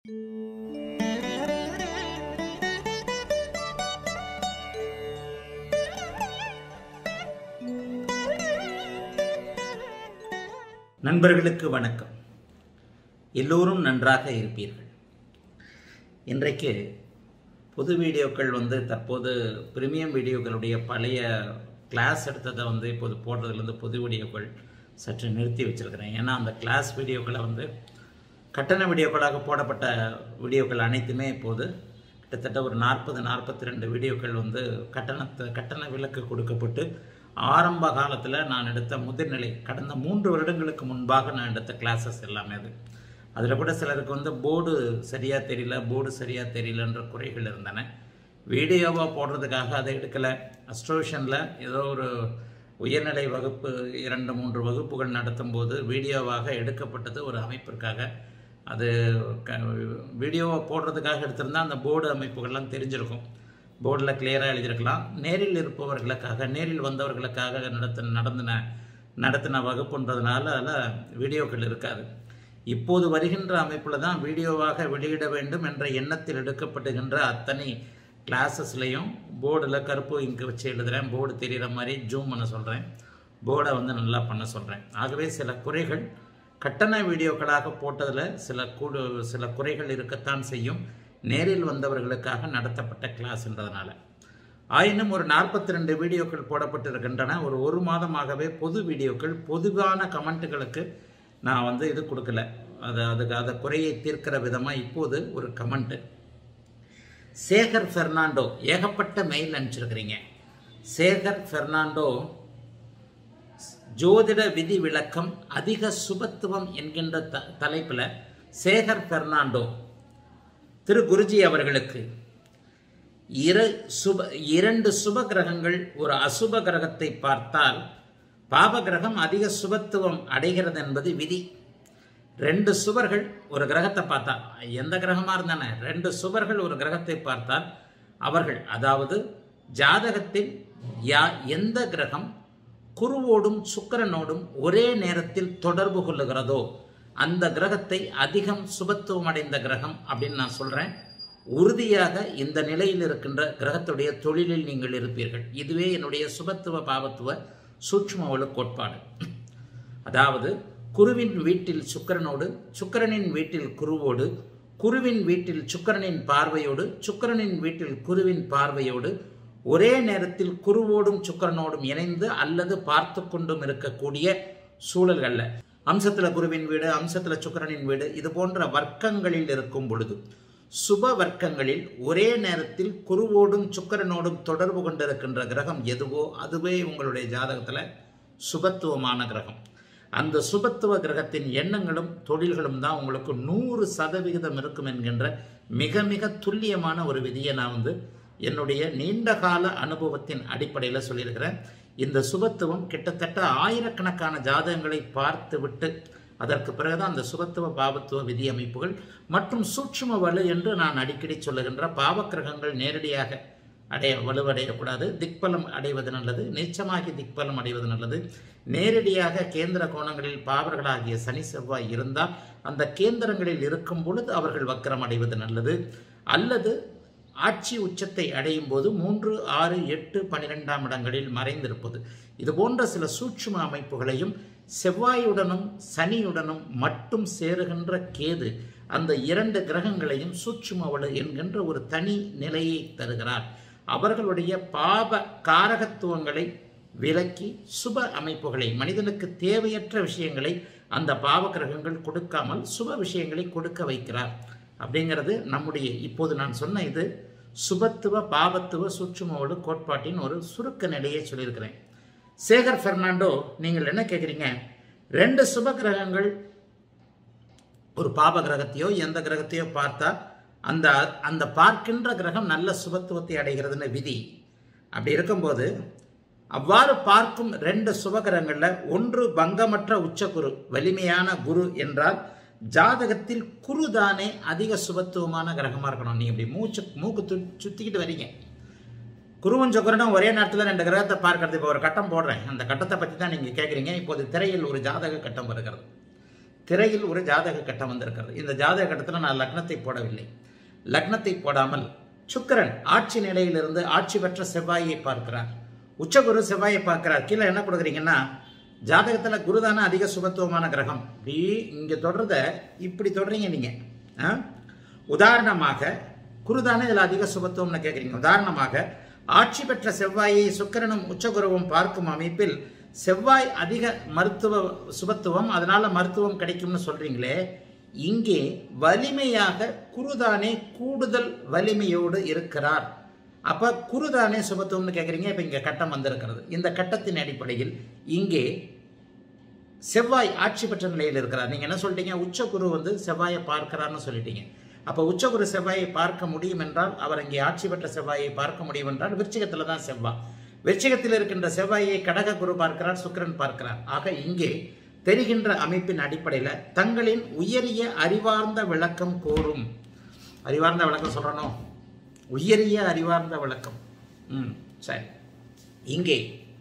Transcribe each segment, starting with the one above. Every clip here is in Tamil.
நண்பர்களுக்கு வணக்கம் எல்லோரும் நன்றாக இருப்பீர்கள் இன்றைக்கு புது வீடியோக்கள் வந்து தற்போது பிரீமியம் வீடியோக்களுடைய பழைய கிளாஸ் எடுத்ததை வந்து இப்போது போடுறதுலேருந்து புது வீடியோக்கள் சற்று நிறுத்தி வச்சிருக்கிறேன் ஏன்னா அந்த கிளாஸ் வீடியோக்களை வந்து கட்டண வீடியோக்களாக போடப்பட்ட வீடியோக்கள் அனைத்துமே இப்போது கிட்டத்தட்ட ஒரு நாற்பது நாற்பத்தி ரெண்டு வீடியோக்கள் வந்து கட்டணத்தை கட்டண விலக்கு கொடுக்கப்பட்டு ஆரம்ப காலத்தில் நான் எடுத்த முதிர்நிலை கடந்த மூன்று வருடங்களுக்கு முன்பாக நான் எடுத்த கிளாஸஸ் எல்லாமே அது அதில் கூட சிலருக்கு வந்து போர்டு சரியாக தெரியல போர்டு சரியாக தெரியலன்ற குறைகள் இருந்தன வீடியோவாக போடுறதுக்காக அதை எடுக்கலை அஸ்ட்ரோஷனில் ஏதோ ஒரு உயர்நிலை வகுப்பு இரண்டு மூன்று வகுப்புகள் நடத்தும் போது வீடியோவாக எடுக்கப்பட்டது ஒரு அமைப்பிற்காக அது க வீடியோவை போடுறதுக்காக எடுத்திருந்தால் அந்த போர்டு அமைப்புகள்லாம் தெரிஞ்சிருக்கும் போர்டில் கிளியராக எழுதியிருக்கலாம் நேரில் இருப்பவர்களுக்காக நேரில் வந்தவர்களுக்காக நடத்த நடந்தின நடத்தின வகுப்புன்றதுனால அதில் வீடியோக்கள் இருக்காது இப்போது வருகின்ற அமைப்பில் தான் வீடியோவாக வெளியிட வேண்டும் என்ற எண்ணத்தில் எடுக்கப்படுகின்ற அத்தனை கிளாஸஸ்லையும் போர்டில் கருப்பு இங்கு வச்சு எழுதுகிறேன் போர்டு தெரிகிற மாதிரி ஜூம் பண்ண சொல்கிறேன் போர்டை வந்து நல்லா பண்ண சொல்கிறேன் ஆகவே சில குறைகள் கட்டண வீடியோக்களாக போட்டதில் சில கூடு சில குறைகள் இருக்கத்தான் செய்யும் நேரில் வந்தவர்களுக்காக நடத்தப்பட்ட கிளாஸ்ன்றதுனால ஆயினும் ஒரு நாற்பத்தி ரெண்டு வீடியோக்கள் போடப்பட்டிருக்கின்றன ஒரு ஒரு மாதமாகவே பொது வீடியோக்கள் பொதுவான கமெண்ட்டுகளுக்கு நான் வந்து இது கொடுக்கல அது அதுக்கு அதை குறையை தீர்க்கிற விதமாக இப்போது ஒரு கமெண்ட்டு சேகர் பெர்னாண்டோ ஏகப்பட்ட மெயில் அனுப்பிச்சிருக்கிறீங்க சேகர் பெர்னாண்டோ ஜோதிட விதி விளக்கம் அதிக சுபத்துவம் என்கின்ற த தலைப்பில் சேகர் பெர்னாண்டோ திரு குருஜி அவர்களுக்கு இரு சுப இரண்டு சுப கிரகங்கள் ஒரு அசுப கிரகத்தை பார்த்தால் பாப கிரகம் அதிக சுபத்துவம் அடைகிறது என்பது விதி ரெண்டு சுவர்கள் ஒரு கிரகத்தை பார்த்தா எந்த கிரகமாக இருந்தானே ரெண்டு சுவர்கள் ஒரு கிரகத்தை பார்த்தால் அவர்கள் அதாவது ஜாதகத்தில் யா எந்த கிரகம் குருவோடும் சுக்கரனோடும் ஒரே நேரத்தில் தொடர்பு கொள்ளுகிறதோ அந்த கிரகத்தை அதிகம் சுபத்துவம் அடைந்த கிரகம் அப்படின்னு நான் சொல்கிறேன் உறுதியாக இந்த நிலையில் இருக்கின்ற கிரகத்துடைய தொழிலில் நீங்கள் இருப்பீர்கள் இதுவே என்னுடைய சுபத்துவ பாவத்துவ சூட்சுமவளு கோட்பாடு அதாவது குருவின் வீட்டில் சுக்கரனோடு சுக்கரனின் வீட்டில் குருவோடு குருவின் வீட்டில் சுக்கரனின் பார்வையோடு சுக்கரனின் வீட்டில் குருவின் பார்வையோடு ஒரே நேரத்தில் குருவோடும் சுக்கரனோடும் இணைந்து அல்லது பார்த்து கொண்டும் இருக்கக்கூடிய சூழல்களில் அம்சத்தில் குருவின் வீடு அம்சத்தில் சுக்கரனின் வீடு இது போன்ற வர்க்கங்களில் இருக்கும் பொழுது சுப வர்க்கங்களில் ஒரே நேரத்தில் குருவோடும் சுக்கரனோடும் தொடர்பு கொண்டிருக்கின்ற கிரகம் எதுவோ அதுவே உங்களுடைய ஜாதகத்தில் சுபத்துவமான கிரகம் அந்த சுபத்துவ கிரகத்தின் எண்ணங்களும் தொழில்களும் தான் உங்களுக்கு நூறு சதவிகிதம் இருக்கும் என்கின்ற மிக மிக துல்லியமான ஒரு விதியை நான் வந்து என்னுடைய நீண்டகால அனுபவத்தின் அடிப்படையில் சொல்லியிருக்கிறேன் இந்த சுபத்துவம் கிட்டத்தட்ட ஆயிரக்கணக்கான ஜாதகங்களை பார்த்துவிட்டு அதற்கு பிறகுதான் அந்த சுபத்துவ பாவத்துவ விதி அமைப்புகள் மற்றும் சூட்சும வலு என்று நான் அடிக்கடி சொல்லுகின்ற பாவக்கிரகங்கள் நேரடியாக அடைய வலுவடையக்கூடாது திக்பலம் அடைவது நல்லது நீச்சமாகி திக்பலம் அடைவது நல்லது நேரடியாக கேந்திர கோணங்களில் பாவர்களாகிய சனி செவ்வாய் இருந்தால் அந்த கேந்திரங்களில் இருக்கும் பொழுது அவர்கள் வக்கரம் அடைவது நல்லது அல்லது ஆட்சி உச்சத்தை அடையும் போது மூன்று ஆறு எட்டு பனிரெண்டாம் இடங்களில் மறைந்திருப்பது இது போன்ற சில சூட்சும அமைப்புகளையும் செவ்வாயுடனும் சனியுடனும் மட்டும் சேருகின்ற கேது அந்த இரண்டு கிரகங்களையும் சூட்சுமவளு என்கின்ற ஒரு தனி நிலையை தருகிறார் அவர்களுடைய பாப காரகத்துவங்களை விலக்கி சுப அமைப்புகளை மனிதனுக்கு தேவையற்ற விஷயங்களை அந்த பாவ கிரகங்கள் கொடுக்காமல் சுப விஷயங்களை கொடுக்க வைக்கிறார் அப்படிங்கிறது நம்முடைய இப்போது நான் சொன்ன இது சுபத்துவ பாவத்துவ சூட்சுமோடு கோட்பாட்டின் ஒரு சுருக்க நிலையை சொல்லியிருக்கிறேன் சேகர் பெர்னாண்டோ நீங்கள் என்ன கேட்குறீங்க ரெண்டு சுப கிரகங்கள் ஒரு பாப கிரகத்தையோ எந்த கிரகத்தையோ பார்த்தா அந்த அந்த பார்க்கின்ற கிரகம் நல்ல சுபத்துவத்தை அடைகிறதுன்னு விதி அப்படி இருக்கும்போது அவ்வாறு பார்க்கும் ரெண்டு சுபகிரகங்களில் ஒன்று பங்கமற்ற உச்சகுரு வலிமையான குரு என்றால் ஜாதகத்தில் குரு தானே அதிக சுபத்துவமான கிரகமாக இருக்கணும் நீங்கள் இப்படி மூச்சு மூக்கு து சுற்றிக்கிட்டு வரீங்க குருவன் சுக்கரனும் ஒரே நேரத்தில் ரெண்டு கிரகத்தை பார்க்கறது இப்போ ஒரு கட்டம் போடுறேன் அந்த கட்டத்தை பற்றி தான் நீங்கள் கேட்குறீங்க இப்போது திரையில் ஒரு ஜாதக கட்டம் வருகிறது திரையில் ஒரு ஜாதக கட்டம் வந்திருக்கிறது இந்த ஜாதக கட்டத்தில் நான் லக்னத்தை போடவில்லை லக்னத்தை போடாமல் சுக்கிரன் ஆட்சி நிலையிலிருந்து ஆட்சி பெற்ற செவ்வாயை பார்க்கிறார் உச்சகுரு செவ்வாயை பார்க்கிறார் கீழே என்ன கொடுக்குறீங்கன்னா ஜாதகத்தில் குருதான அதிக சுபத்துவமான கிரகம் இப்படி இங்கே தொடர்றத இப்படி தொடறீங்க நீங்கள் ஆ? உதாரணமாக குருதான இதில் அதிக சுபத்துவம்னு கேட்குறீங்க உதாரணமாக ஆட்சி பெற்ற செவ்வாயை சுக்கிரனும் உச்சகுருவும் பார்க்கும் அமைப்பில் செவ்வாய் அதிக மருத்துவ சுபத்துவம் அதனால மருத்துவம் கிடைக்கும்னு சொல்றீங்களே இங்கே வலிமையாக குருதானே கூடுதல் வலிமையோடு இருக்கிறார் அப்ப குருதானே சுபத்துவம்னு கேட்குறீங்க இப்போ இங்கே கட்டம் வந்திருக்கிறது இந்த கட்டத்தின் அடிப்படையில் இங்கே செவ்வாய் ஆட்சி பெற்ற நிலையில் இருக்கிறார் நீங்க என்ன சொல்லிட்டீங்க உச்சகுரு வந்து செவ்வாயை பார்க்கிறார்னு சொல்லிட்டீங்க அப்ப உச்சகுரு செவ்வாயை பார்க்க முடியும் என்றால் அவர் இங்கே ஆட்சி பெற்ற செவ்வாயை பார்க்க முடியும் என்றால் விருச்சிகத்துல தான் செவ்வாய் விருச்சிகத்தில் இருக்கின்ற செவ்வாயை கடக குரு பார்க்கிறார் சுக்கிரன் பார்க்கிறார் ஆக இங்கே தெரிகின்ற அமைப்பின் அடிப்படையில் தங்களின் உயரிய அறிவார்ந்த விளக்கம் கோரும் அறிவார்ந்த விளக்கம் சொல்றனோ உயரிய அறிவார்ந்த விளக்கம் ம் சரி இங்கே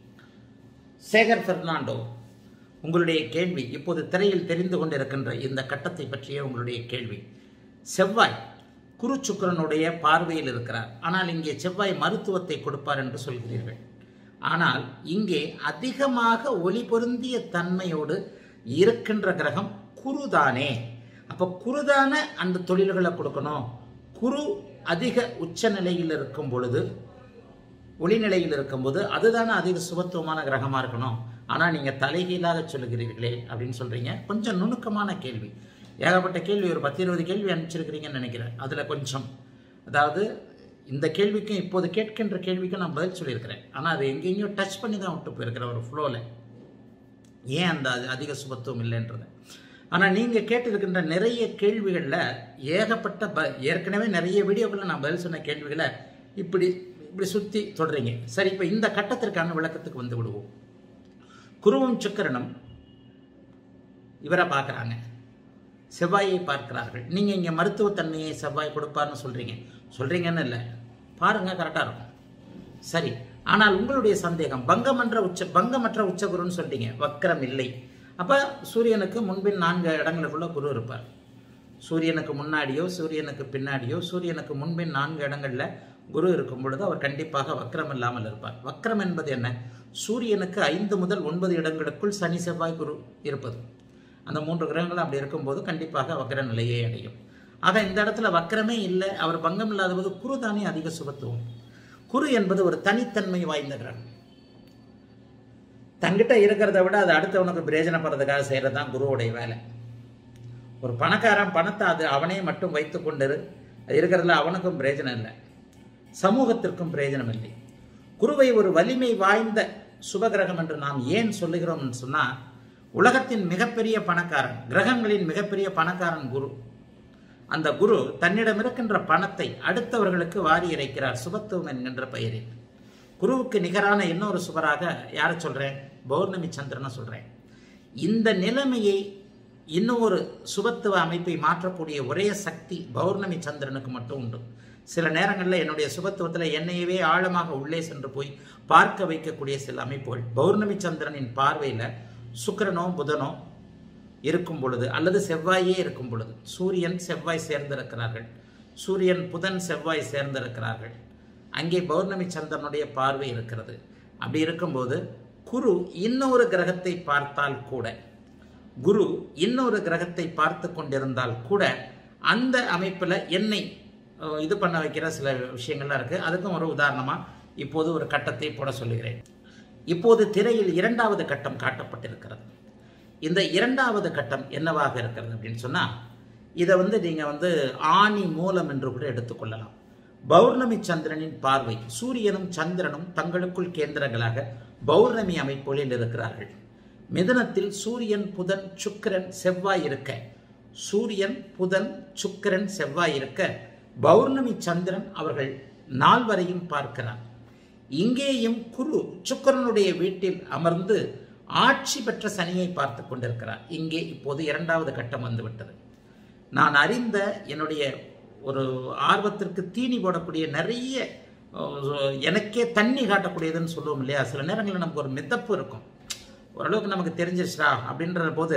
சேகர் பெர்னாண்டோ உங்களுடைய கேள்வி இப்போது திரையில் தெரிந்து கொண்டிருக்கின்ற இந்த கட்டத்தை பற்றிய உங்களுடைய கேள்வி செவ்வாய் குரு சுக்கிரனுடைய பார்வையில் இருக்கிறார் ஆனால் இங்கே செவ்வாய் மருத்துவத்தை கொடுப்பார் என்று சொல்கிறீர்கள் ஆனால் இங்கே அதிகமாக ஒளி பொருந்திய தன்மையோடு இருக்கின்ற கிரகம் குருதானே அப்ப குருதான அந்த தொழில்களை கொடுக்கணும் குரு அதிக உச்ச நிலையில் இருக்கும் பொழுது ஒளிநிலையில் இருக்கும்போது அதுதானே அதிக சுபத்துவமான கிரகமாக இருக்கணும் ஆனால் நீங்கள் தலைகீழாக சொல்லுகிறீர்களே அப்படின்னு சொல்கிறீங்க கொஞ்சம் நுணுக்கமான கேள்வி ஏகப்பட்ட கேள்வி ஒரு பத்து இருபது கேள்வி அனுப்பிச்சிருக்கிறீங்கன்னு நினைக்கிறேன் அதில் கொஞ்சம் அதாவது இந்த கேள்விக்கும் இப்போது கேட்கின்ற கேள்விக்கும் நான் பதில் சொல்லியிருக்கிறேன் ஆனால் அது எங்கெங்கேயோ டச் பண்ணி தான் விட்டு போயிருக்கிறேன் ஒரு ஃப்ளோவில் ஏன் அந்த அது அதிக சுபத்துவம் இல்லைன்றது ஆனால் நீங்கள் கேட்டிருக்கின்ற நிறைய கேள்விகளில் ஏகப்பட்ட ப ஏற்கனவே நிறைய வீடியோக்களில் நான் பதில் சொன்ன கேள்விகளை இப்படி இப்படி சுற்றி தொடறீங்க சரி இப்போ இந்த கட்டத்திற்கான விளக்கத்துக்கு வந்து விடுவோம் குருவும் சுக்கிரனும் இவரை பார்க்குறாங்க செவ்வாயை பார்க்கிறார்கள் நீங்கள் இங்கே மருத்துவத்தன்மையை செவ்வாய் கொடுப்பார்னு சொல்கிறீங்க சொல்கிறீங்கன்னு இல்லை பாருங்கள் கரெக்டாக இருக்கும் சரி ஆனால் உங்களுடைய சந்தேகம் பங்கமன்ற உச்ச பங்கமற்ற உச்சகுருன்னு சொல்லிட்டீங்க வக்கரம் இல்லை அப்போ சூரியனுக்கு முன்பின் நான்கு இடங்களுக்குள்ள குரு இருப்பார் சூரியனுக்கு முன்னாடியோ சூரியனுக்கு பின்னாடியோ சூரியனுக்கு முன்பின் நான்கு இடங்களில் குரு இருக்கும் பொழுது அவர் கண்டிப்பாக வக்கரம் இல்லாமல் இருப்பார் வக்கரம் என்பது என்ன சூரியனுக்கு ஐந்து முதல் ஒன்பது இடங்களுக்குள் சனி செவ்வாய் குரு இருப்பது அந்த மூன்று கிரகங்களும் அப்படி இருக்கும்போது கண்டிப்பாக வக்கர நிலையை அடையும் ஆக இந்த இடத்துல வக்கரமே இல்லை அவர் பங்கம் இல்லாத போது குரு தானே அதிக சுபத்துவம் குரு என்பது ஒரு தனித்தன்மை வாய்ந்த கிரகம் தங்கிட்ட இருக்கிறத விட அது அடுத்தவனுக்கு பிரயோஜனப்படுறதுக்காக செய்கிறது தான் குருவுடைய வேலை ஒரு பணக்காரன் பணத்தை அது அவனே மட்டும் வைத்து கொண்டிரு அது இருக்கிறதுல அவனுக்கும் பிரயோஜனம் இல்லை சமூகத்திற்கும் பிரயோஜனம் இல்லை குருவை ஒரு வலிமை வாய்ந்த சுபகிரகம் என்று நாம் ஏன் சொல்லுகிறோம் சொன்னால் உலகத்தின் மிகப்பெரிய பணக்காரன் கிரகங்களின் மிகப்பெரிய பணக்காரன் குரு அந்த குரு தன்னிடம் இருக்கின்ற பணத்தை அடுத்தவர்களுக்கு வாரி இறைக்கிறார் சுபத்துவம் என்கின்ற பெயரில் குருவுக்கு நிகரான இன்னொரு சுபராக யாரை சொல்றேன் பௌர்ணமி சந்திரனை சொல்றேன் இந்த நிலைமையை இன்னொரு சுபத்துவ அமைப்பை மாற்றக்கூடிய ஒரே சக்தி பௌர்ணமி சந்திரனுக்கு மட்டும் உண்டு சில நேரங்களில் என்னுடைய சுபத்துவத்தில் என்னையவே ஆழமாக உள்ளே சென்று போய் பார்க்க வைக்கக்கூடிய சில அமைப்புகள் பௌர்ணமி சந்திரனின் பார்வையில் சுக்கிரனோ புதனோ இருக்கும் பொழுது அல்லது செவ்வாயே இருக்கும் பொழுது சூரியன் செவ்வாய் சேர்ந்திருக்கிறார்கள் சூரியன் புதன் செவ்வாய் சேர்ந்திருக்கிறார்கள் அங்கே பௌர்ணமி சந்திரனுடைய பார்வை இருக்கிறது அப்படி இருக்கும்போது குரு இன்னொரு கிரகத்தை பார்த்தால் கூட குரு இன்னொரு கிரகத்தை பார்த்து கொண்டிருந்தால் கூட அந்த அமைப்பில் என்னை அஹ், இது பண்ண வைக்கிற சில விஷயங்கள்லாம் இருக்குது அதுக்கும் ஒரு உதாரணமாக இப்போது ஒரு கட்டத்தை போட சொல்லுகிறேன் இப்போது திரையில் இரண்டாவது கட்டம் காட்டப்பட்டிருக்கிறது இந்த இரண்டாவது கட்டம் என்னவாக இருக்கிறது அப்படின்னு சொன்னால் இதை வந்து நீங்கள் வந்து ஆணி மூலம் என்று கூட எடுத்துக்கொள்ளலாம் பௌர்ணமி சந்திரனின் பார்வை சூரியனும் சந்திரனும் தங்களுக்குள் கேந்திரங்களாக பௌர்ணமி அமைப்புகளில் இருக்கிறார்கள் மிதுனத்தில் சூரியன் புதன் சுக்கிரன் செவ்வாய் இருக்க சூரியன் புதன் சுக்கிரன் செவ்வாய் இருக்க பௌர்ணமி சந்திரன் அவர்கள் நால்வரையும் பார்க்கிறார் இங்கேயும் குரு சுக்கிரனுடைய வீட்டில் அமர்ந்து ஆட்சி பெற்ற சனியை பார்த்து கொண்டிருக்கிறார் இங்கே இப்போது இரண்டாவது கட்டம் வந்துவிட்டது நான் அறிந்த என்னுடைய ஒரு ஆர்வத்திற்கு தீனி போடக்கூடிய நிறைய அஹ், எனக்கே தண்ணி காட்டக்கூடியதுன்னு சொல்லுவோம் இல்லையா சில நேரங்களில் நமக்கு ஒரு மிதப்பு இருக்கும் ஓரளவுக்கு நமக்கு தெரிஞ்சிருச்சா அப்படின்ற போது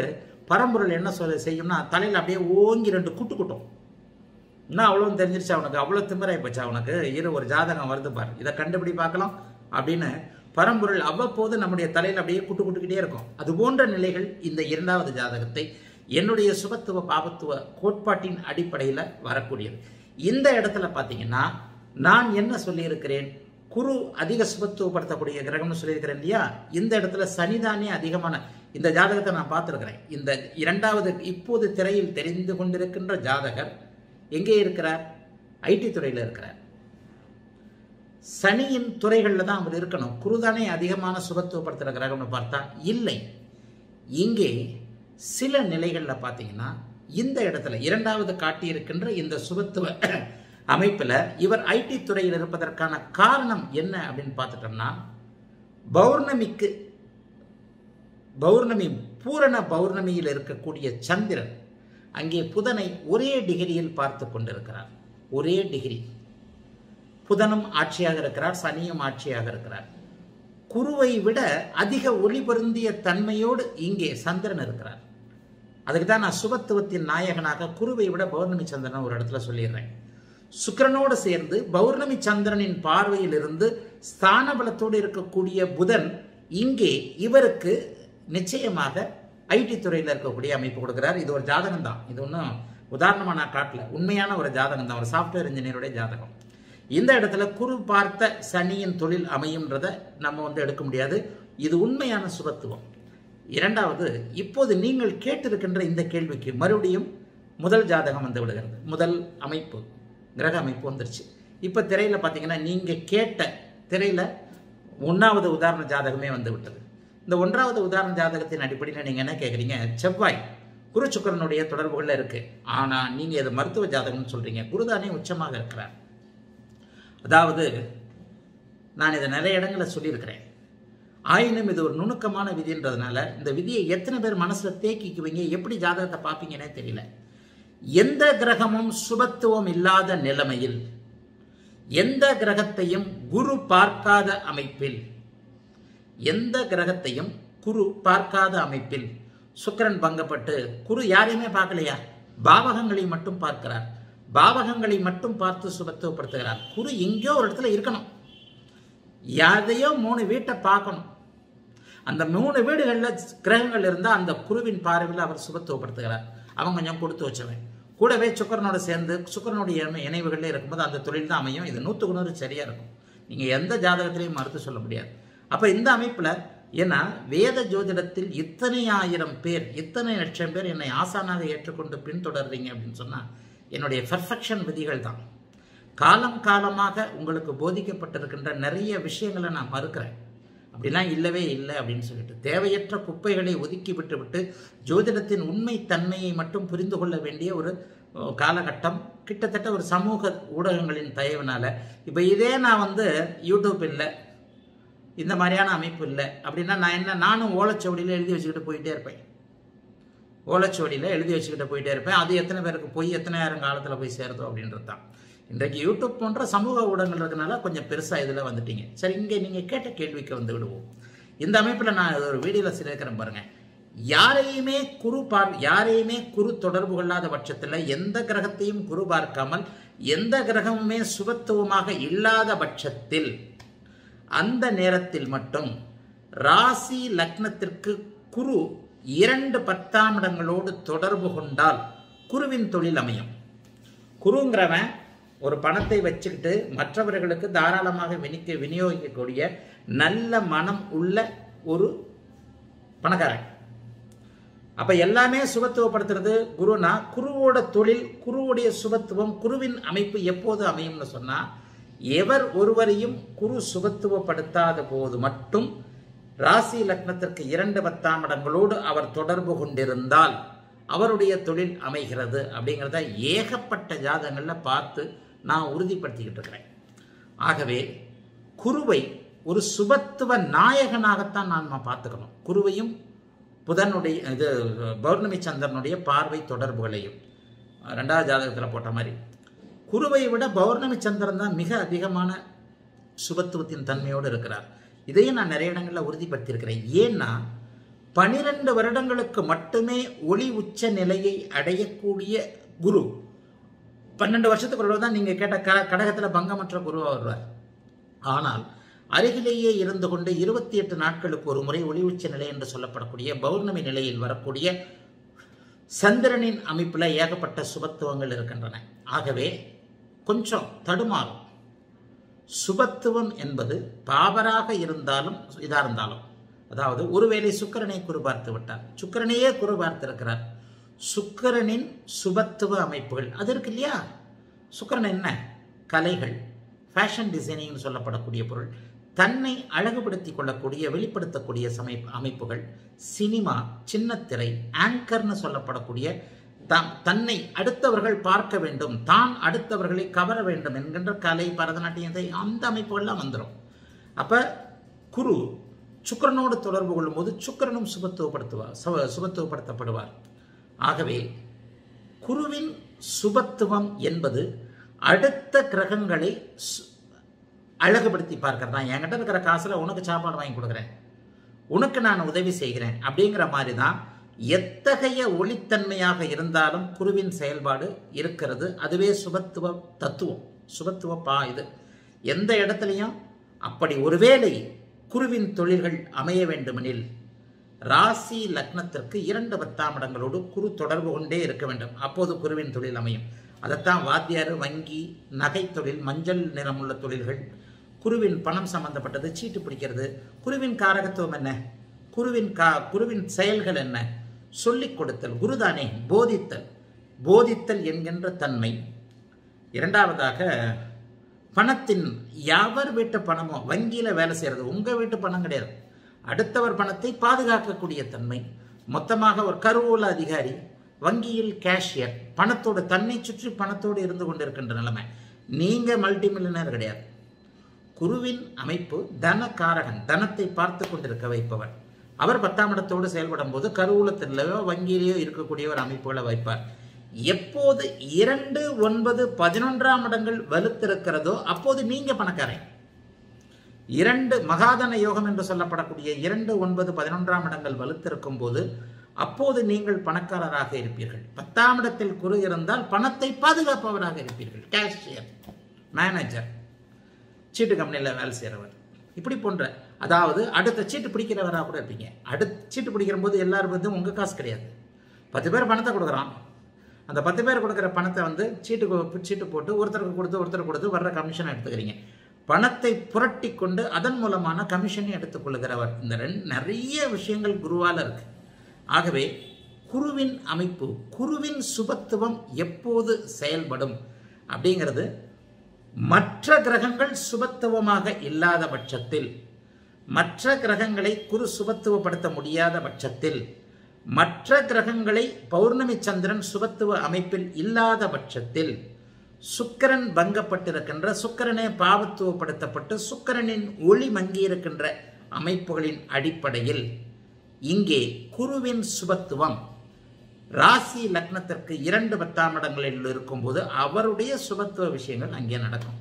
பரம்பொருள் என்ன சொல்ல செய்யும்னா தலையில் அப்படியே ஓங்கி ரெண்டு குட்டு குட்டும் இன்னும் அவ்வளோ தெரிஞ்சிருச்சு அவனுக்கு அவ்வளோ திமிராய் போச்சு அவனுக்கு இரு ஒரு ஜாதகம் வருது பாரு இதை கண்டுபிடி பார்க்கலாம் அப்படின்னு பரம்பொருள் அவ்வப்போது நம்முடைய தலையில் அப்படியே குட்டு குட்டுக்கிட்டே இருக்கும் அது போன்ற நிலைகள் இந்த இரண்டாவது ஜாதகத்தை என்னுடைய சுபத்துவ பாபத்துவ கோட்பாட்டின் அடிப்படையில் வரக்கூடியது இந்த இடத்துல பார்த்தீங்கன்னா நான் என்ன சொல்லியிருக்கிறேன் குரு அதிக சுபத்துவப்படுத்தக்கூடிய கிரகம்னு சொல்லியிருக்கிறேன் இல்லையா இந்த இடத்துல சனிதானே அதிகமான இந்த ஜாதகத்தை நான் பார்த்துருக்கிறேன் இந்த இரண்டாவது இப்போது திரையில் தெரிந்து கொண்டிருக்கின்ற ஜாதகர் எங்கே இருக்கிறார் ஐடி துறையில் இருக்கிறார் சனியின் துறைகளில் தான் அவர் இருக்கணும் குருதானே அதிகமான சுபத்துவப்படுத்துகிற கிரகம்னு பார்த்தா இல்லை இங்கே சில நிலைகளில் பார்த்தீங்கன்னா இந்த இடத்துல இரண்டாவது காட்டியிருக்கின்ற இந்த சுபத்துவ அமைப்பில் இவர் ஐடி துறையில் இருப்பதற்கான காரணம் என்ன அப்படின்னு பார்த்துட்டோம்னா பௌர்ணமிக்கு பௌர்ணமி பூரண பௌர்ணமியில் இருக்கக்கூடிய சந்திரன் அங்கே புதனை ஒரே டிகிரியில் பார்த்து கொண்டிருக்கிறார் ஒரே டிகிரி புதனும் ஆட்சியாக இருக்கிறார் சனியும் ஆட்சியாக இருக்கிறார் குருவை விட அதிக ஒளி பொருந்திய தன்மையோடு இங்கே சந்திரன் இருக்கிறார் அதுக்கு தான் நான் சுபத்துவத்தின் நாயகனாக குருவை விட பௌர்ணமி சந்திரன் ஒரு இடத்துல சொல்லிடுறேன் சுக்கிரனோடு சேர்ந்து பௌர்ணமி சந்திரனின் பார்வையில் இருந்து ஸ்தான பலத்தோடு இருக்கக்கூடிய புதன் இங்கே இவருக்கு நிச்சயமாக ஐடி துறையில் இருக்கக்கூடிய அமைப்பு கொடுக்கிறார் இது ஒரு ஜாதகம் தான் இது ஒன்றும் உதாரணமாக நான் காட்டல உண்மையான ஒரு ஜாதகம் தான் ஒரு சாஃப்ட்வேர் இன்ஜினியருடைய ஜாதகம் இந்த இடத்துல குரு பார்த்த சனியின் தொழில் அமையும்ன்றத நம்ம வந்து எடுக்க முடியாது இது உண்மையான சுபத்துவம் இரண்டாவது இப்போது நீங்கள் கேட்டிருக்கின்ற இந்த கேள்விக்கு மறுபடியும் முதல் ஜாதகம் வந்து விடுகிறது முதல் அமைப்பு கிரக அமைப்பு வந்துருச்சு இப்போ திரையில் பார்த்தீங்கன்னா நீங்கள் கேட்ட திரையில் ஒன்றாவது உதாரண ஜாதகமே வந்து விட்டது இந்த ஒன்றாவது உதாரண ஜாதகத்தின் அடிப்படையில் நீங்கள் என்ன கேட்குறீங்க செவ்வாய் குரு சுக்கரனுடைய தொடர்புகளில் இருக்குது ஆனால் நீங்கள் இது மருத்துவ ஜாதகம்னு சொல்கிறீங்க குருதானே உச்சமாக இருக்கிறார் அதாவது நான் இதை நிறைய இடங்களில் சொல்லியிருக்கிறேன் ஆயினும் இது ஒரு நுணுக்கமான விதின்றதுனால இந்த விதியை எத்தனை பேர் மனசில் தேக்கிக்குவீங்க எப்படி ஜாதகத்தை பார்ப்பீங்கன்னே தெரியல எந்த கிரகமும் சுபத்துவம் இல்லாத நிலைமையில் எந்த கிரகத்தையும் குரு பார்க்காத அமைப்பில் எந்த கிரகத்தையும் குரு பார்க்காத அமைப்பில் சுக்கரன் பங்கப்பட்டு குரு யாரையுமே பார்க்கலையா பாவகங்களை மட்டும் பார்க்கிறார் பாவகங்களை மட்டும் பார்த்து சுபத்துவப்படுத்துகிறார் குரு எங்கேயோ ஒரு இடத்துல இருக்கணும் யாரையோ மூணு வீட்டை பார்க்கணும் அந்த மூணு வீடுகளில் கிரகங்கள் இருந்தால் அந்த குருவின் பார்வையில் அவர் சுபத்துவப்படுத்துகிறார் அவன் கொஞ்சம் கொடுத்து வச்சவன் கூடவே சுக்கரனோட சேர்ந்து சுக்கரனுடைய இணைவுகளில் இருக்கும்போது அந்த தொழில் தான் அமையும் இது நூற்றுக்கு நூறு சரியாக இருக்கும் நீங்கள் எந்த ஜாதகத்திலையும் மறுத்து சொல்ல முடியாது அப்போ இந்த அமைப்பில் ஏன்னா வேத ஜோதிடத்தில் இத்தனை ஆயிரம் பேர் இத்தனை லட்சம் பேர் என்னை ஆசானாக ஏற்றுக்கொண்டு பின்தொடர்றீங்க அப்படின்னு சொன்னால் என்னுடைய பர்ஃபெக்ஷன் விதிகள் தான் காலம் காலமாக உங்களுக்கு போதிக்கப்பட்டிருக்கின்ற நிறைய விஷயங்களை நான் மறுக்கிறேன் அப்படிலாம் இல்லவே இல்லை அப்படின்னு சொல்லிட்டு தேவையற்ற குப்பைகளை ஒதுக்கி விட்டு விட்டு ஜோதிடத்தின் உண்மை தன்மையை மட்டும் புரிந்து கொள்ள வேண்டிய ஒரு காலகட்டம் கிட்டத்தட்ட ஒரு சமூக ஊடகங்களின் தயவுனால இப்போ இதே நான் வந்து யூடியூப் இல்லை இந்த மாதிரியான அமைப்பு இல்லை அப்படின்னா நான் என்ன நானும் ஓலைச்சுவடியில் எழுதி வச்சுக்கிட்டு போயிட்டே இருப்பேன் ஓலைச்சுவடியில் எழுதி வச்சுக்கிட்டு போயிட்டே இருப்பேன் அது எத்தனை பேருக்கு போய் எத்தனை ஆயிரம் காலத்தில் போய் சேருதோ அப்படின்றது தான் இன்றைக்கு யூடியூப் போன்ற சமூக ஊடகங்கள் இருக்கனால கொஞ்சம் பெருசாக இதில் வந்துட்டீங்க சரி இங்கே நீங்கள் கேட்ட கேள்விக்கு வந்து விடுவோம் இந்த அமைப்பில் நான் ஒரு வீடியோவில் சொல்லியிருக்கிறேன் பாருங்கள் யாரையுமே குரு பார் யாரையுமே குரு தொடர்பு கொள்ளாத பட்சத்தில் எந்த கிரகத்தையும் குரு பார்க்காமல் எந்த கிரகமுமே சுபத்துவமாக இல்லாத பட்சத்தில் அந்த நேரத்தில் மட்டும் ராசி லக்னத்திற்கு குரு இரண்டு பத்தாம் இடங்களோடு தொடர்பு கொண்டால் குருவின் தொழில் அமையும் குருங்கிறவன் ஒரு பணத்தை வச்சுக்கிட்டு மற்றவர்களுக்கு தாராளமாக வினிக்க விநியோகிக்கக்கூடிய நல்ல மனம் உள்ள ஒரு பணக்காரன் அப்ப எல்லாமே சுபத்துவப்படுத்துறது குருனா குருவோட தொழில் குருவுடைய சுபத்துவம் குருவின் அமைப்பு எப்போது அமையும்னு சொன்னா எவர் ஒருவரையும் குரு சுபத்துவப்படுத்தாத போது மட்டும் ராசி லக்னத்திற்கு இரண்டு பத்தாம் இடங்களோடு அவர் தொடர்பு கொண்டிருந்தால் அவருடைய தொழில் அமைகிறது அப்படிங்கிறத ஏகப்பட்ட ஜாதகங்களில் பார்த்து நான் உறுதிப்படுத்திக்கிட்டு இருக்கிறேன் ஆகவே குருவை ஒரு சுபத்துவ நாயகனாகத்தான் நாம் பார்த்துக்கணும் குருவையும் புதனுடைய இது பௌர்ணமி சந்திரனுடைய பார்வை தொடர்புகளையும் ரெண்டாவது ஜாதகத்தில் போட்ட மாதிரி குருவை விட பௌர்ணமி சந்திரன் தான் மிக அதிகமான சுபத்துவத்தின் தன்மையோடு இருக்கிறார் இதையும் நான் நிறைய இடங்களில் உறுதிப்படுத்தியிருக்கிறேன் ஏன்னா பனிரெண்டு வருடங்களுக்கு மட்டுமே ஒளி உச்ச நிலையை அடையக்கூடிய குரு பன்னெண்டு வருஷத்துக்கு ஒரு தான் நீங்கள் கேட்ட க கடகத்தில் பங்கமற்ற குருவாக வருவார் ஆனால் அருகிலேயே இருந்து கொண்டு இருபத்தி எட்டு நாட்களுக்கு ஒரு முறை ஒளி உச்ச நிலை என்று சொல்லப்படக்கூடிய பௌர்ணமி நிலையில் வரக்கூடிய சந்திரனின் அமைப்பில் ஏகப்பட்ட சுபத்துவங்கள் இருக்கின்றன ஆகவே கொஞ்சம் தடுமாறும் சுபத்துவம் என்பது பாவராக இருந்தாலும் இதாக இருந்தாலும் அதாவது ஒருவேளை சுக்கரனை குரு பார்த்து விட்டார் சுக்கரனையே குரு பார்த்திருக்கிறார் சுக்கரனின் சுபத்துவ அமைப்புகள் அது இருக்கு இல்லையா சுக்கரன் என்ன கலைகள் ஃபேஷன் டிசைனிங்னு சொல்லப்படக்கூடிய பொருள் தன்னை அழகுபடுத்திக் கொள்ளக்கூடிய வெளிப்படுத்தக்கூடிய சமை அமைப்புகள் சினிமா சின்னத்திரை ஆங்கர்னு சொல்லப்படக்கூடிய தாம் தன்னை அடுத்தவர்கள் பார்க்க வேண்டும் தான் அடுத்தவர்களை கவர வேண்டும் என்கின்ற கலை பரதநாட்டியத்தை அந்த அமைப்புகள்லாம் வந்துடும் அப்போ குரு சுக்கரனோடு தொடர்பு கொள்ளும்போது சுக்கரனும் சுபத்துவப்படுத்துவார் சுப சுபத்துவப்படுத்தப்படுவார் ஆகவே குருவின் சுபத்துவம் என்பது அடுத்த கிரகங்களை சு- அழகுபடுத்தி பார்க்கறது தான் என்கிட்ட இருக்கிற காசில் உனக்கு சாப்பாடு வாங்கி கொடுக்குறேன் உனக்கு நான் உதவி செய்கிறேன் அப்படிங்கிற மாதிரி தான் எத்தகைய ஒளித்தன்மையாக இருந்தாலும் குருவின் செயல்பாடு இருக்கிறது அதுவே சுபத்துவ தத்துவம் சுபத்துவ பா இது எந்த இடத்துலையும் அப்படி ஒருவேளை குருவின் தொழில்கள் அமைய வேண்டுமெனில் ராசி லக்னத்திற்கு இரண்டு பத்தாம் இடங்களோடு குரு தொடர்பு கொண்டே இருக்க வேண்டும் அப்போது குருவின் தொழில் அமையும் அதைத்தான் வாத்தியார் வங்கி நகை தொழில் மஞ்சள் நிறமுள்ள தொழில்கள் குருவின் பணம் சம்பந்தப்பட்டது சீட்டு பிடிக்கிறது குருவின் காரகத்துவம் என்ன குருவின் கா குருவின் செயல்கள் என்ன சொல்லிக் கொடுத்தல் குருதானே போதித்தல் போதித்தல் என்கின்ற தன்மை இரண்டாவதாக பணத்தின் யாவர் வீட்டு பணமோ வங்கியில் வேலை செய்கிறது உங்கள் வீட்டு பணம் கிடையாது அடுத்தவர் பணத்தை பாதுகாக்கக்கூடிய தன்மை மொத்தமாக ஒரு கருவூல அதிகாரி வங்கியில் கேஷியர் பணத்தோடு தன்னை சுற்றி பணத்தோடு இருந்து கொண்டிருக்கின்ற நிலைமை நீங்கள் மல்டி மில்லியனர் கிடையாது குருவின் அமைப்பு தனகாரகன் தனத்தை பார்த்து கொண்டிருக்க வைப்பவர் அவர் பத்தாம் இடத்தோடு செயல்படும் போது கருவூலத்திலேயோ வங்கியிலேயோ இருக்கக்கூடிய ஒரு அமைப்புகளை வைப்பார் எப்போது இரண்டு ஒன்பது பதினொன்றாம் இடங்கள் வலுத்திருக்கிறதோ அப்போது நீங்க பணக்காரன் இரண்டு மகாதன யோகம் என்று சொல்லப்படக்கூடிய இரண்டு ஒன்பது பதினொன்றாம் இடங்கள் வலுத்திருக்கும் போது அப்போது நீங்கள் பணக்காரராக இருப்பீர்கள் பத்தாம் இடத்தில் குரு இருந்தால் பணத்தை பாதுகாப்பவராக இருப்பீர்கள் கேஷியர் மேனேஜர் சீட்டு கம்பெனியில் வேலை செய்கிறவர் இப்படி போன்ற அதாவது அடுத்த சீட்டு பிடிக்கிறவராக கூட இருப்பீங்க அடுத்த சீட்டு பிடிக்கிற போது எல்லாரும் வந்து உங்கள் காசு கிடையாது பத்து பேர் பணத்தை கொடுக்குறான் அந்த பத்து பேர் கொடுக்குற பணத்தை வந்து சீட்டு கொ- சீட்டு போட்டு ஒருத்தருக்கு கொடுத்து ஒருத்தருக்கு கொடுத்து வர்ற கமிஷனை எடுத்துக்கிறீங்க பணத்தை புரட்டி கொண்டு அதன் மூலமான கமிஷனை எடுத்துக்கொள்கிறவர் இந்த ரெண்டு நிறைய விஷயங்கள் குருவால் இருக்கு ஆகவே குருவின் அமைப்பு குருவின் சுபத்துவம் எப்போது செயல்படும் அப்படிங்கிறது மற்ற கிரகங்கள் சுபத்துவமாக இல்லாத பட்சத்தில் மற்ற கிரகங்களை குரு சுபத்துவப்படுத்த முடியாத பட்சத்தில் மற்ற கிரகங்களை பௌர்ணமி சந்திரன் சுபத்துவ அமைப்பில் இல்லாத பட்சத்தில் சுக்கிரன் பங்கப்பட்டிருக்கின்ற சுக்கிரனே பாவத்துவப்படுத்தப்பட்டு சுக்கிரனின் ஒளி மங்கியிருக்கின்ற அமைப்புகளின் அடிப்படையில் இங்கே குருவின் சுபத்துவம் ராசி லக்னத்திற்கு இரண்டு பத்தாம் இடங்களில் இருக்கும்போது அவருடைய சுபத்துவ விஷயங்கள் அங்கே நடக்கும்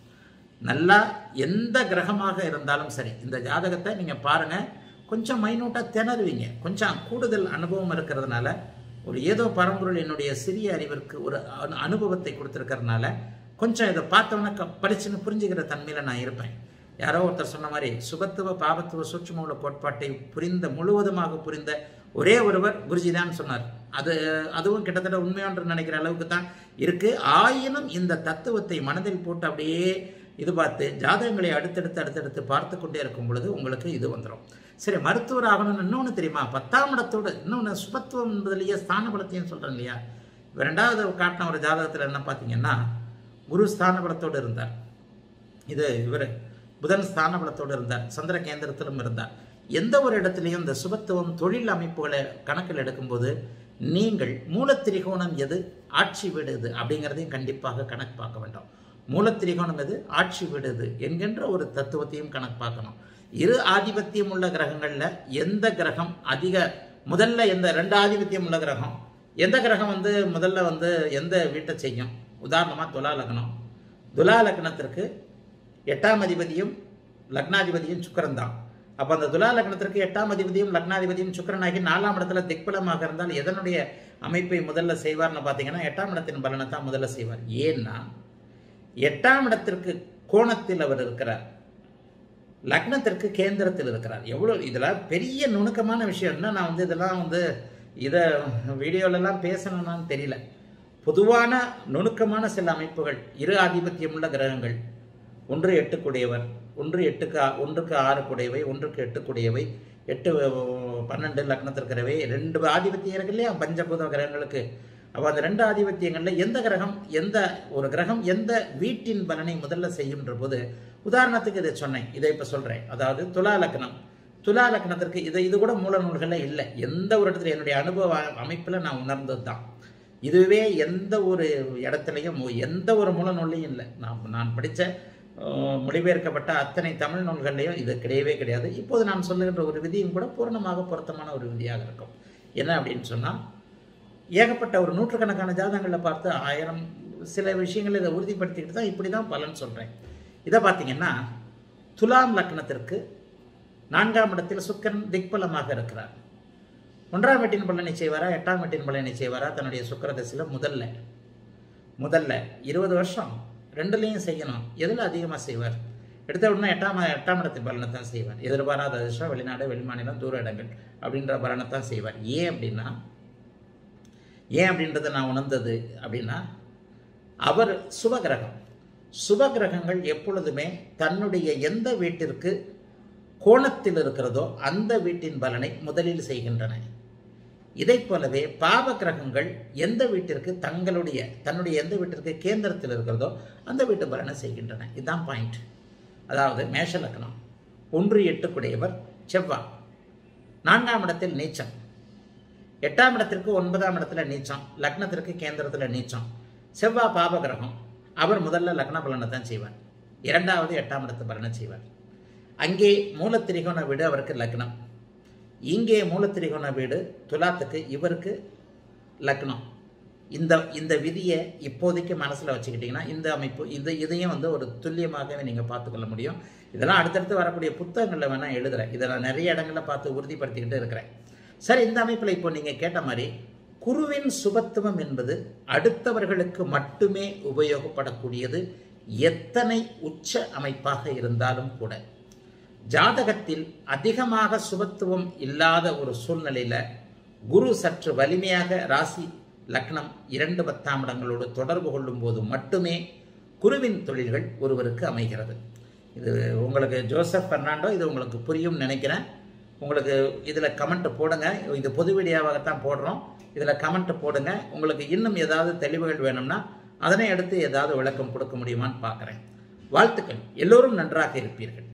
நல்லா எந்த கிரகமாக இருந்தாலும் சரி இந்த ஜாதகத்தை நீங்கள் பாருங்கள் கொஞ்சம் மைனூட்டாக திணறுவீங்க கொஞ்சம் கூடுதல் அனுபவம் இருக்கிறதுனால ஒரு ஏதோ பரம்பொருள் என்னுடைய சிறிய அறிவிற்கு ஒரு அனு- அனுபவத்தை கொடுத்துருக்கறதுனால கொஞ்சம் இதை பார்த்தோன்னே க படிச்சுன்னு புரிஞ்சுக்கிற தன்மையில் நான் இருப்பேன் யாரோ ஒருத்தர் சொன்ன மாதிரி சுபத்துவ பாவத்துவ சூட்சும கோட்பாட்டை புரிந்த முழுவதுமாக புரிந்த ஒரே ஒருவர் குருஜி தான் சொன்னார் அது அதுவும் கிட்டத்தட்ட உண்மையான்று நினைக்கிற அளவுக்கு தான் இருக்கு ஆயினும் இந்த தத்துவத்தை மனதில் போட்டு அப்படியே இது பார்த்து ஜாதகங்களை அடுத்தடுத்து அடுத்தடுத்து பார்த்து கொண்டே இருக்கும் பொழுது உங்களுக்கு இது வந்துடும் சரி மருத்துவர் ஆகணும்னு இன்னொன்று தெரியுமா பத்தாம் இடத்தோடு இன்னொன்று சுபத்துவம் என்பதுலேயே ஸ்தான பலத்தையும் சொல்கிறேன் இல்லையா இப்ப ரெண்டாவது காட்டின ஒரு ஜாதகத்தில் என்ன பார்த்தீங்கன்னா குரு ஸ்தான பலத்தோடு இருந்தார் இது இவர் புதன் ஸ்தான பலத்தோடு இருந்தார் சந்திர கேந்திரத்திலும் இருந்தார் எந்த ஒரு இடத்துலையும் இந்த சுபத்துவம் தொழில் அமைப்புகளை கணக்கில் எடுக்கும்போது நீங்கள் மூலத்திரிகோணம் எது ஆட்சி வீடு எது அப்படிங்கிறதையும் கண்டிப்பாக கணக்கு பார்க்க வேண்டும் மூலத்திரிகோணம் எது ஆட்சி வீடு எது என்கின்ற ஒரு தத்துவத்தையும் கணக்கு பார்க்கணும் இரு ஆதிபத்தியம் உள்ள கிரகங்களில் எந்த கிரகம் அதிக முதல்ல எந்த ரெண்டு ஆதிபத்தியம் உள்ள கிரகம் எந்த கிரகம் வந்து முதல்ல வந்து எந்த வீட்டை செய்யும் உதாரணமாக துலா லக்னம் துலா லக்னத்திற்கு எட்டாம் அதிபதியும் லக்னாதிபதியும் சுக்கிரன் தான் அப்ப அந்த துலா லக்னத்திற்கு எட்டாம் அதிபதியும் லக்னாதிபதியும் சுக்கிரனாகி நாலாம் இடத்துல திக்பலமாக இருந்தால் எதனுடைய அமைப்பை முதல்ல செய்வார்னு பார்த்தீங்கன்னா எட்டாம் இடத்தின் பலனை தான் முதல்ல செய்வார் ஏன்னா எட்டாம் இடத்திற்கு கோணத்தில் அவர் இருக்கிறார் லக்னத்திற்கு கேந்திரத்தில் இருக்கிறார் எவ்வளோ இதெல்லாம் பெரிய நுணுக்கமான விஷயம் என்ன நான் வந்து இதெல்லாம் வந்து இதை வீடியோலெல்லாம் பேசணும்னான்னு தெரியல பொதுவான நுணுக்கமான சில அமைப்புகள் இரு ஆதிபத்தியமுள்ள கிரகங்கள் ஒன்று எட்டுக்குடையவர் ஒன்று எட்டுக்கு ஆ- ஒன்றுக்கு ஆறு குடையவை ஒன்றுக்கு எட்டு குடையவை எட்டு அஹ், பன்னெண்டு லக்னத்திற்கிறவை ரெண்டு ஆதிபத்தியம் இருக்கு இல்லையா பஞ்சபூத கிரகங்களுக்கு அப்போ அந்த ரெண்டு ஆதிபத்தியங்களில் எந்த கிரகம் எந்த ஒரு கிரகம் எந்த வீட்டின் பலனை முதல்ல செய்யும்ன்ற போது உதாரணத்துக்கு இதை சொன்னேன் இதை இப்போ சொல்கிறேன் அதாவது துலா லக்னம் துலா லக்னத்திற்கு இது இது கூட மூல நூல்களில் இல்லை எந்த ஒரு இடத்துல என்னுடைய அனுபவ அமைப்பில் நான் உணர்ந்தது தான் இதுவே எந்த ஒரு இடத்துலையும் எந்த ஒரு மூல நூல்லையும் இல்லை நான் நான் படித்த மொழிபெயர்க்கப்பட்ட அத்தனை தமிழ் நூல்கள்லையும் இது கிடையவே கிடையாது இப்போது நான் சொல்லுகின்ற ஒரு விதியும் கூட பூரணமாக பொருத்தமான ஒரு விதியாக இருக்கும் என்ன அப்படின்னு சொன்னால் ஏகப்பட்ட ஒரு நூற்றுக்கணக்கான ஜாதகங்களை பார்த்து ஆயிரம் சில விஷயங்களை இதை உறுதிப்படுத்திக்கிட்டு தான் இப்படி தான் பலன் சொல்கிறேன் இதை பார்த்தீங்கன்னா துலாம் லக்னத்திற்கு நான்காம் இடத்தில் சுக்கரன் திக்பலமாக இருக்கிறார் ஒன்றாம் வீட்டின் பலனை செய்வாரா எட்டாம் வீட்டின் பலனை செய்வாரா தன்னுடைய சுக்கர தசையில் முதல்ல முதல்ல இருபது வருஷம் ரெண்டுலேயும் செய்யணும் எதில் அதிகமாக செய்வார் எடுத்த உடனே எட்டாம் எட்டாம் இடத்தின் பலனை தான் செய்வார் எதிர்பாராத அதிர்ஷ்டம் வெளிநாடு வெளிமாநிலம் தூர இடங்கள் அப்படின்ற பலனை தான் செய்வார் ஏன் அப்படின்னா ஏன் அப்படின்றத நான் உணர்ந்தது அப்படின்னா அவர் சுபகிரகம் சுபகிரகங்கள் எப்பொழுதுமே தன்னுடைய எந்த வீட்டிற்கு கோணத்தில் இருக்கிறதோ அந்த வீட்டின் பலனை முதலில் செய்கின்றன இதைப் போலவே பாவ கிரகங்கள் எந்த வீட்டிற்கு தங்களுடைய தன்னுடைய எந்த வீட்டிற்கு கேந்திரத்தில் இருக்கிறதோ அந்த வீட்டு பலனை செய்கின்றன இதுதான் பாயிண்ட் அதாவது மேஷ லக்னம் ஒன்று எட்டுக்குடையவர் செவ்வாய் நான்காம் இடத்தில் நீச்சம் எட்டாம் இடத்திற்கு ஒன்பதாம் இடத்துல நீச்சம் லக்னத்திற்கு கேந்திரத்தில் நீச்சம் செவ்வாய் பாப கிரகம் அவர் முதல்ல லக்ன பலனை தான் செய்வார் இரண்டாவது எட்டாம் இடத்து பலனை செய்வார் அங்கே மூலத்திரிகோண வீடு அவருக்கு லக்னம் இங்கே மூலத்திரிகோண வீடு துலாத்துக்கு இவருக்கு லக்னம் இந்த இந்த விதியை இப்போதைக்கு மனசில் வச்சுக்கிட்டிங்கன்னா இந்த அமைப்பு இந்த இதையும் வந்து ஒரு துல்லியமாகவே நீங்கள் பார்த்துக்கொள்ள முடியும் இதெல்லாம் அடுத்தடுத்து வரக்கூடிய புத்தகங்களில் வேணால் எழுதுகிறேன் இதை நான் நிறைய இடங்களில் பார்த்து உறுதிப்படுத்திக்கிட்டு இருக்கிறேன் சரி இந்த அமைப்பில் இப்போ நீங்கள் கேட்ட மாதிரி குருவின் சுபத்துவம் என்பது அடுத்தவர்களுக்கு மட்டுமே உபயோகப்படக்கூடியது எத்தனை உச்ச அமைப்பாக இருந்தாலும் கூட ஜாதகத்தில் அதிகமாக சுபத்துவம் இல்லாத ஒரு சூழ்நிலையில குரு சற்று வலிமையாக ராசி லக்னம் இரண்டு பத்தாம் இடங்களோடு தொடர்பு கொள்ளும் போது மட்டுமே குருவின் தொழில்கள் ஒருவருக்கு அமைகிறது இது உங்களுக்கு ஜோசப் பெர்னாண்டோ இது உங்களுக்கு புரியும் நினைக்கிறேன் உங்களுக்கு இதில் கமெண்ட் போடுங்க இது பொது வீடியோவாகத்தான் போடுறோம் இதில் கமெண்ட் போடுங்க உங்களுக்கு இன்னும் ஏதாவது தெளிவுகள் வேணும்னா அதனை அடுத்து ஏதாவது விளக்கம் கொடுக்க முடியுமான்னு பார்க்குறேன் வாழ்த்துக்கள் எல்லோரும் நன்றாக இருப்பீர்கள்